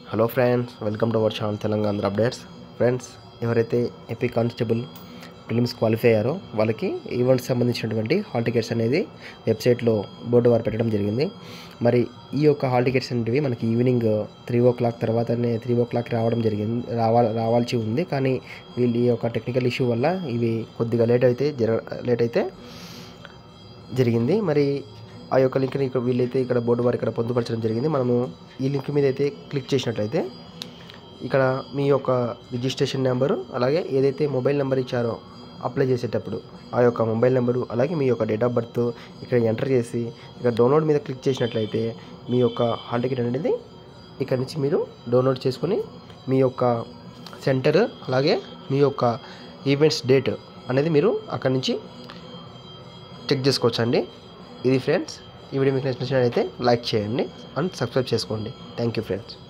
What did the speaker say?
hello friends welcome to our channel Telangana updates friends ఎవరైతే AP constable films qualify అయ్యారో వాళ్ళకి events సంబంధించినటువంటి hall tickets అనేది వెబ్సైట్లో బోర్డు వారు పెట్టడం జరిగింది మరి ఈ యొక్క హాల్ టికెట్స్ అనేవి మనకి ఈవినింగ్ త్రీ ఓ క్లాక్ తర్వాతనే త్రీ ఓ క్లాక్ రావడం జరిగింది రావాల రావాల్సి ఉంది కానీ వీళ్ళు ఈ యొక్క టెక్నికల్ ఇష్యూ వల్ల ఇవి కొద్దిగా లేట్ అయితే జర లేట్ అయితే జరిగింది మరి ఆ యొక్క లింక్ని ఇక్కడ వీళ్ళైతే ఇక్కడ బోర్డు వారు ఇక్కడ పొందుపరచడం జరిగింది మనము ఈ లింక్ మీద అయితే క్లిక్ చేసినట్లయితే ఇక్కడ మీ యొక్క రిజిస్ట్రేషన్ నెంబరు అలాగే ఏదైతే మొబైల్ నెంబర్ ఇచ్చారో అప్లై చేసేటప్పుడు ఆ యొక్క మొబైల్ నెంబరు అలాగే మీ యొక్క డేట్ ఆఫ్ బర్త్ ఇక్కడ ఎంటర్ చేసి ఇక్కడ డౌన్లోడ్ మీద క్లిక్ చేసినట్లయితే మీ యొక్క హాల్ టికెట్ అనేది ఇక్కడ నుంచి మీరు డౌన్లోడ్ చేసుకొని మీ యొక్క సెంటర్ అలాగే మీ యొక్క ఈవెంట్స్ డేట్ అనేది మీరు అక్కడి నుంచి చెక్ చేసుకోవచ్చు అండి ఇది ఫ్రెండ్స్ ఈ వీడియో మీకు నచ్చినట్లయితే లైక్ చేయండి అండ్ సబ్స్క్రైబ్ చేసుకోండి థ్యాంక్ యూ ఫ్రెండ్స్